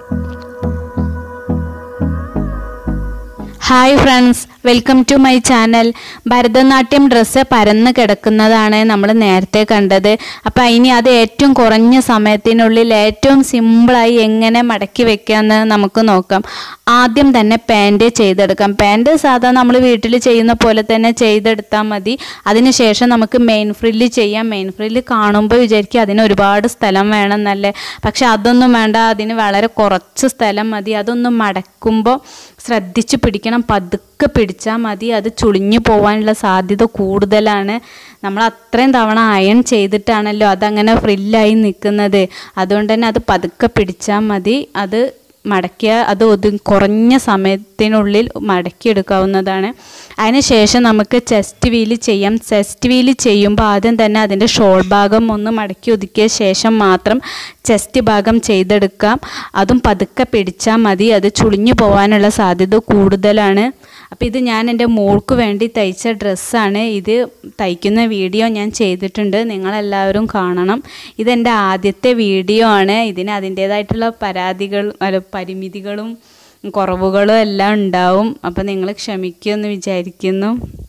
hi friends welcome to my channel Bharatanatyam dress പരന്ന് കിടക്കുന്നതാണ് നമ്മൾ നേരത്തെ കണ്ടത് അപ്പം ഇനി അത് ഏറ്റവും കുറഞ്ഞ സമയത്തിനുള്ളിൽ ഏറ്റവും സിമ്പിളായി എങ്ങനെ മടക്കി വെക്കാമെന്ന് നമുക്ക് നോക്കാം ആദ്യം തന്നെ പാൻറ് ചെയ്തെടുക്കാം പാൻറ് സാധാരണ നമ്മൾ വീട്ടിൽ ചെയ്യുന്ന പോലെ തന്നെ ചെയ്തെടുത്താൽ മതി അതിനുശേഷം നമുക്ക് മെയിൻ ഫ്രില്ല് ചെയ്യാം മെയിൻ ഫ്രില്ല് കാണുമ്പോൾ വിചാരിക്കും അതിന് ഒരുപാട് സ്ഥലം വേണമെന്നല്ലേ പക്ഷെ അതൊന്നും വേണ്ട അതിന് വളരെ കുറച്ച് സ്ഥലം മതി അതൊന്ന് മടക്കുമ്പോൾ ശ്രദ്ധിച്ച് പിടിക്കണം പതുക്കെ പിടിച്ചാൽ മതി അത് ചുളിഞ്ഞു പോകാനുള്ള സാധ്യത കൂടുതലാണ് നമ്മൾ അത്രയും തവണ അയൺ ചെയ്തിട്ടാണല്ലോ അതങ്ങനെ ഫ്രില്ലായി നിൽക്കുന്നത് അതുകൊണ്ട് തന്നെ അത് പതുക്കെ പിടിച്ചാൽ മതി അത് മടക്കിയ അത് ഒതു കുറഞ്ഞ സമയത്തിനുള്ളിൽ മടക്കിയെടുക്കാവുന്നതാണ് അതിനുശേഷം നമുക്ക് ചെസ്റ്റ് വീല് ചെയ്യാം ചെസ്റ്റ് വീല് ചെയ്യുമ്പോൾ ആദ്യം തന്നെ അതിൻ്റെ ഷോൾ ഭാഗം ഒന്ന് മടക്കി ഒതുക്കിയ ശേഷം മാത്രം ചെസ്റ്റ് ഭാഗം ചെയ്തെടുക്കാം അതും പതുക്കെ പിടിച്ചാൽ മതി അത് ചുളിഞ്ഞു പോകാനുള്ള സാധ്യത കൂടുതലാണ് അപ്പോൾ ഇത് ഞാൻ എൻ്റെ മോൾക്ക് വേണ്ടി തയ്ച്ച ഡ്രസ്സാണ് ഇത് തയ്ക്കുന്ന വീഡിയോ ഞാൻ ചെയ്തിട്ടുണ്ട് നിങ്ങളെല്ലാവരും കാണണം ഇതെൻ്റെ ആദ്യത്തെ വീഡിയോ ആണ് ഇതിന് അതിൻ്റേതായിട്ടുള്ള പരാതികൾ അല്ല പരിമിതികളും കുറവുകളും എല്ലാം ഉണ്ടാവും അപ്പോൾ നിങ്ങൾ ക്ഷമിക്കുമെന്ന് വിചാരിക്കുന്നു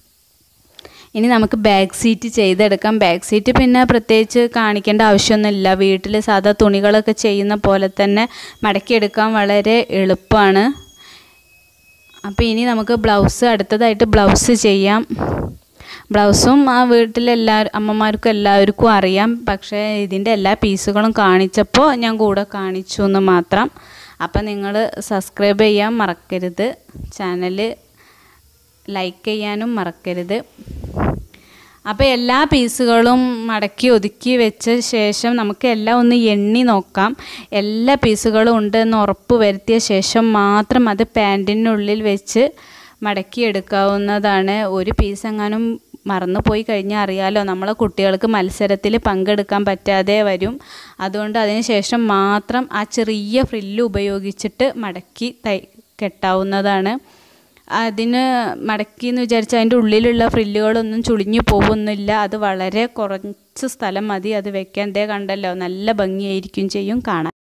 ഇനി നമുക്ക് ബാക്ക് സീറ്റ് ചെയ്തെടുക്കാം ബാക്ക് സീറ്റ് പിന്നെ പ്രത്യേകിച്ച് കാണിക്കേണ്ട ആവശ്യമൊന്നുമില്ല വീട്ടിൽ സാധാ തുണികളൊക്കെ ചെയ്യുന്ന പോലെ തന്നെ മടക്കിയെടുക്കാൻ വളരെ എളുപ്പമാണ് അപ്പോൾ ഇനി നമുക്ക് ബ്ലൗസ് അടുത്തതായിട്ട് ബ്ലൗസ് ചെയ്യാം ബ്ലൗസും ആ വീട്ടിലെല്ലാ അമ്മമാർക്കും എല്ലാവർക്കും അറിയാം പക്ഷേ ഇതിൻ്റെ എല്ലാ പീസുകളും കാണിച്ചപ്പോൾ ഞാൻ കൂടെ കാണിച്ചു എന്ന് മാത്രം അപ്പം നിങ്ങൾ സബ്സ്ക്രൈബ് ചെയ്യാൻ മറക്കരുത് ചാനൽ ലൈക്ക് ചെയ്യാനും മറക്കരുത് അപ്പോൾ എല്ലാ പീസുകളും മടക്കി ഒതുക്കി വെച്ച ശേഷം നമുക്ക് എല്ലാം ഒന്ന് എണ്ണി നോക്കാം എല്ലാ പീസുകളും ഉണ്ടെന്ന് ഉറപ്പ് വരുത്തിയ ശേഷം മാത്രം അത് പാൻറ്റിനുള്ളിൽ വെച്ച് മടക്കി എടുക്കാവുന്നതാണ് ഒരു പീസ് എങ്ങാനും മറന്നു പോയി കഴിഞ്ഞാൽ അറിയാലോ നമ്മളെ കുട്ടികൾക്ക് മത്സരത്തിൽ പങ്കെടുക്കാൻ പറ്റാതെ വരും അതുകൊണ്ട് അതിന് ശേഷം മാത്രം ആ ചെറിയ ഫ്രില്ല് ഉപയോഗിച്ചിട്ട് മടക്കി തൈ കെട്ടാവുന്നതാണ് അതിന് മടക്കി എന്ന് വിചാരിച്ചാൽ അതിൻ്റെ ഉള്ളിലുള്ള ഫ്രില്ലുകളൊന്നും ചുളിഞ്ഞു പോകുന്നില്ല അത് വളരെ കുറച്ച് സ്ഥലം മതി അത് വെക്കാൻ ദേ കണ്ടല്ലോ നല്ല ഭംഗിയായിരിക്കും ചെയ്യും കാണാൻ